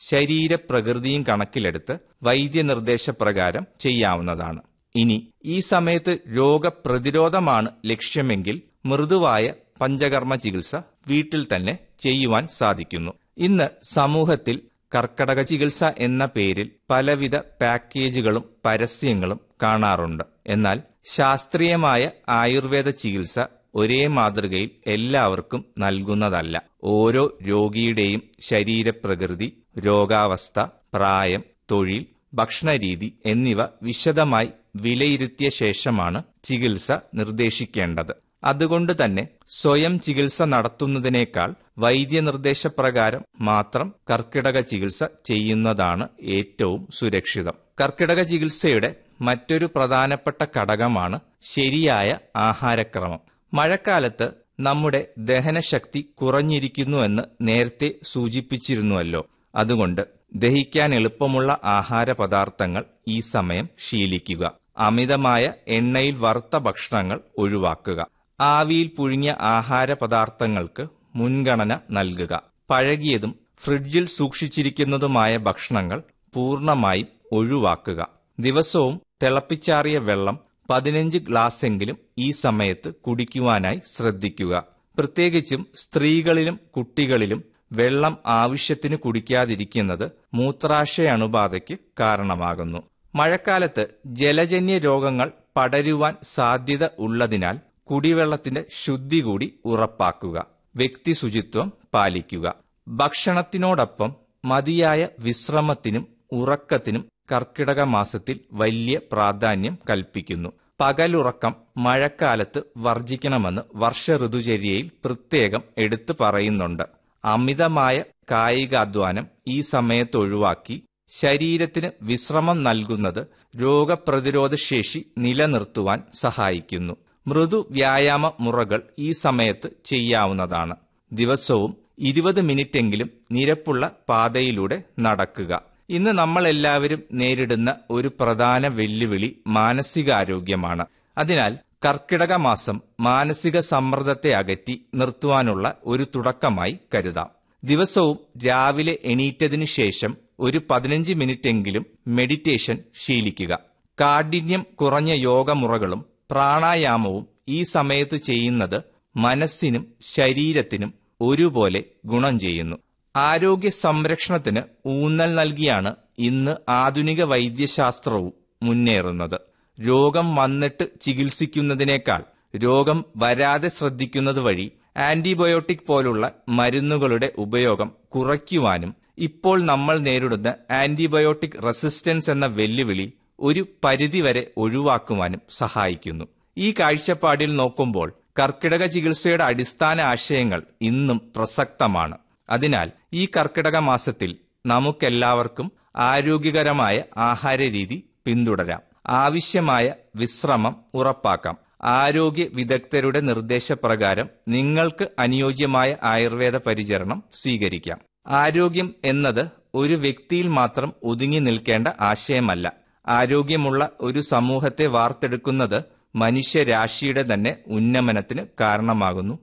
ശരീരപ്രകൃതിയും കണക്കിലെടുത്ത് വൈദ്യനിർദ്ദേശപ്രകാരം ചെയ്യാവുന്നതാണ് ഇനി ഈ സമയത്ത് രോഗപ്രതിരോധമാണ് ലക്ഷ്യമെങ്കിൽ മൃദുവായ പഞ്ചകർമ്മ ചികിത്സ വീട്ടിൽ തന്നെ ചെയ്യുവാൻ സാധിക്കുന്നു ഇന്ന് സമൂഹത്തിൽ കർക്കടക ചികിത്സ എന്ന പേരിൽ പലവിധ പാക്കേജുകളും പരസ്യങ്ങളും കാണാറുണ്ട് എന്നാൽ ശാസ്ത്രീയമായ ആയുർവേദ ചികിത്സ ഒരേ മാതൃകയിൽ എല്ലാവർക്കും നൽകുന്നതല്ല ഓരോ രോഗിയുടെയും ശരീരപ്രകൃതി രോഗാവസ്ഥ പ്രായം തൊഴിൽ ഭക്ഷണരീതി എന്നിവ വിശദമായി വിലയിരുത്തിയ ശേഷമാണ് ചികിത്സ നിർദ്ദേശിക്കേണ്ടത് അതുകൊണ്ട് തന്നെ സ്വയം ചികിത്സ നടത്തുന്നതിനേക്കാൾ വൈദ്യനിർദ്ദേശപ്രകാരം മാത്രം കർക്കിടക ചികിത്സ ചെയ്യുന്നതാണ് ഏറ്റവും സുരക്ഷിതം കർക്കിടക ചികിത്സയുടെ മറ്റൊരു പ്രധാനപ്പെട്ട ഘടകമാണ് ശരിയായ ആഹാരക്രമം മഴക്കാലത്ത് നമ്മുടെ ദഹനശക്തി കുറഞ്ഞിരിക്കുന്നുവെന്ന് നേരത്തെ സൂചിപ്പിച്ചിരുന്നുവല്ലോ അതുകൊണ്ട് ദഹിക്കാൻ എളുപ്പമുള്ള ആഹാര പദാർത്ഥങ്ങൾ ഈ സമയം ശീലിക്കുക അമിതമായ എണ്ണയിൽ വറുത്ത ഭക്ഷണങ്ങൾ ഒഴിവാക്കുക ആവിയിൽ പുഴുങ്ങിയ ആഹാര പദാർത്ഥങ്ങൾക്ക് മുൻഗണന നൽകുക പഴകിയതും ഫ്രിഡ്ജിൽ സൂക്ഷിച്ചിരിക്കുന്നതുമായ ഭക്ഷണങ്ങൾ പൂർണ്ണമായും ഒഴിവാക്കുക ദിവസവും തിളപ്പിച്ചാറിയ വെള്ളം പതിനഞ്ച് ഗ്ലാസ്സെങ്കിലും ഈ സമയത്ത് കുടിക്കുവാനായി ശ്രദ്ധിക്കുക പ്രത്യേകിച്ചും സ്ത്രീകളിലും കുട്ടികളിലും വെള്ളം ആവശ്യത്തിന് കുടിക്കാതിരിക്കുന്നത് മൂത്രാശയ അണുബാധയ്ക്ക് കാരണമാകുന്നു മഴക്കാലത്ത് ജലജന്യ രോഗങ്ങൾ പടരുവാൻ സാധ്യത ഉള്ളതിനാൽ കുടിവെള്ളത്തിന്റെ ശുദ്ധി കൂടി ഉറപ്പാക്കുക വ്യക്തി ശുചിത്വം പാലിക്കുക ഭക്ഷണത്തിനോടൊപ്പം മതിയായ വിശ്രമത്തിനും ഉറക്കത്തിനും കർക്കിടക മാസത്തിൽ വലിയ പ്രാധാന്യം കൽപ്പിക്കുന്നു പകലുറക്കം മഴക്കാലത്ത് വർജിക്കണമെന്ന് വർഷ ഋതുചര്യയിൽ പ്രത്യേകം എടുത്തു പറയുന്നുണ്ട് അമിതമായ കായികാധ്വാനം ഈ സമയത്ത് ഒഴിവാക്കി ശരീരത്തിന് വിശ്രമം നൽകുന്നത് രോഗപ്രതിരോധ ശേഷി നിലനിർത്തുവാൻ സഹായിക്കുന്നു മൃദു വ്യായാമ മുറകൾ ഈ സമയത്ത് ചെയ്യാവുന്നതാണ് ദിവസവും ഇരുപത് മിനിറ്റെങ്കിലും നിരപ്പുള്ള പാതയിലൂടെ നടക്കുക ഇന്ന് നമ്മൾ എല്ലാവരും നേരിടുന്ന ഒരു പ്രധാന വെല്ലുവിളി മാനസികാരോഗ്യമാണ് അതിനാൽ കർക്കിടക മാസം മാനസിക സമ്മർദ്ദത്തെ അകറ്റി നിർത്തുവാനുള്ള ഒരു തുടക്കമായി കരുതാം ദിവസവും രാവിലെ എണീറ്റതിനു ശേഷം ഒരു പതിനഞ്ച് മിനിറ്റെങ്കിലും മെഡിറ്റേഷൻ ശീലിക്കുക കാഠിന്യം കുറഞ്ഞ യോഗമുറകളും പ്രാണായാമവും ഈ സമയത്ത് ചെയ്യുന്നത് മനസ്സിനും ശരീരത്തിനും ഒരുപോലെ ഗുണം ചെയ്യുന്നു ആരോഗ്യ സംരക്ഷണത്തിന് ഊന്നൽ നൽകിയാണ് ഇന്ന് ആധുനിക വൈദ്യശാസ്ത്രവും മുന്നേറുന്നത് രോഗം വന്നിട്ട് ചികിത്സിക്കുന്നതിനേക്കാൾ രോഗം വരാതെ ശ്രദ്ധിക്കുന്നത് വഴി ആന്റിബയോട്ടിക് പോലുള്ള മരുന്നുകളുടെ ഉപയോഗം കുറയ്ക്കുവാനും ഇപ്പോൾ നമ്മൾ നേരിടുന്ന ആന്റിബയോട്ടിക് റെസിസ്റ്റൻസ് എന്ന വെല്ലുവിളി ഒരു പരിധിവരെ ഒഴിവാക്കുവാനും സഹായിക്കുന്നു ഈ കാഴ്ചപ്പാടിൽ നോക്കുമ്പോൾ കർക്കിടക ചികിത്സയുടെ അടിസ്ഥാന ആശയങ്ങൾ ഇന്നും പ്രസക്തമാണ് അതിനാൽ ഈ കർക്കിടക മാസത്തിൽ നമുക്കെല്ലാവർക്കും ആരോഗ്യകരമായ ആഹാരരീതി പിന്തുടരാം ആവശ്യമായ വിശ്രമം ഉറപ്പാക്കാം ആരോഗ്യ വിദഗ്ധരുടെ നിർദ്ദേശപ്രകാരം നിങ്ങൾക്ക് അനുയോജ്യമായ ആയുർവേദ പരിചരണം സ്വീകരിക്കാം ആരോഗ്യം എന്നത് ഒരു വ്യക്തിയിൽ മാത്രം ഒതുങ്ങി നിൽക്കേണ്ട ആശയമല്ല ആരോഗ്യമുള്ള ഒരു സമൂഹത്തെ വാർത്തെടുക്കുന്നത് മനുഷ്യരാശിയുടെ തന്നെ ഉന്നമനത്തിന് കാരണമാകുന്നു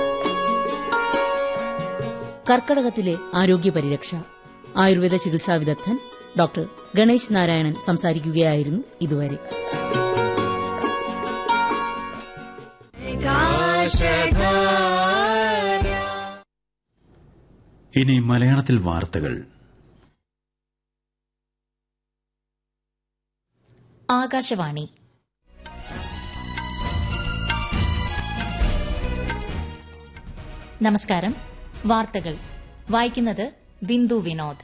കർക്കടകത്തിലെ ആരോഗ്യ പരിരക്ഷ ആയുർവേദ ചികിത്സാ വിദഗ്ധൻ ഡോക്ടർ ഗണേശ് നാരായണൻ സംസാരിക്കുകയായിരുന്നു ഇതുവരെ ഇനി മലയാളത്തിൽ വാർത്തകൾ ആകാശവാണി നമസ്കാരം വാർത്തകൾ വായിക്കുന്നത് ബിന്ദു വിനോദ്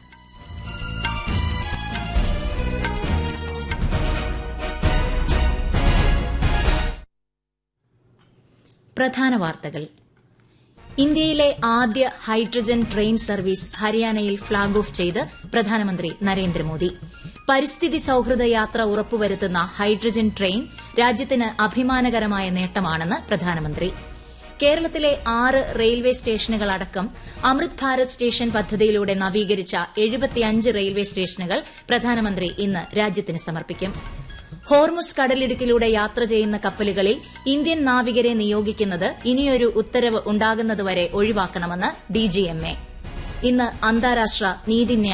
പ്രധാന വാർത്തകൾ ഇന്ത്യയിലെ ആദ്യ ഹൈഡ്രജൻ ട്രെയിൻ സർവീസ് ഹരിയാനയിൽ ഫ്ളാഗ് ഓഫ് ചെയ്ത് പ്രധാനമന്ത്രി നരേന്ദ്രമോദി പരിസ്ഥിതി സൌഹൃദ യാത്ര ഉറപ്പുവരുത്തുന്ന ഹൈഡ്രജൻ ട്രെയിൻ രാജ്യത്തിന് അഭിമാനകരമായ നേട്ടമാണെന്ന് പ്രധാനമന്ത്രി കേരളത്തിലെ ആറ് റെയിൽവേ സ്റ്റേഷനുകളടക്കം അമൃത് ഭാരത് സ്റ്റേഷൻ പദ്ധതിയിലൂടെ നവീകരിച്ച എഴുപത്തിയഞ്ച് റെയിൽവേ സ്റ്റേഷനുകൾ പ്രധാനമന്ത്രി ഇന്ന് രാജ്യത്തിന് സമർപ്പിക്കും ഹോർമുസ് കടലിടുക്കിലൂടെ യാത്ര ചെയ്യുന്ന കപ്പലുകളിൽ ഇന്ത്യൻ നാവികരെ നിയോഗിക്കുന്നത് ഇനിയൊരു ഉത്തരവ് ഉണ്ടാകുന്നതുവരെ ഒഴിവാക്കണമെന്ന് ഡിജിഎംഎ ഇന്ന് അന്താരാഷ്ട്ര നീതിന്യായ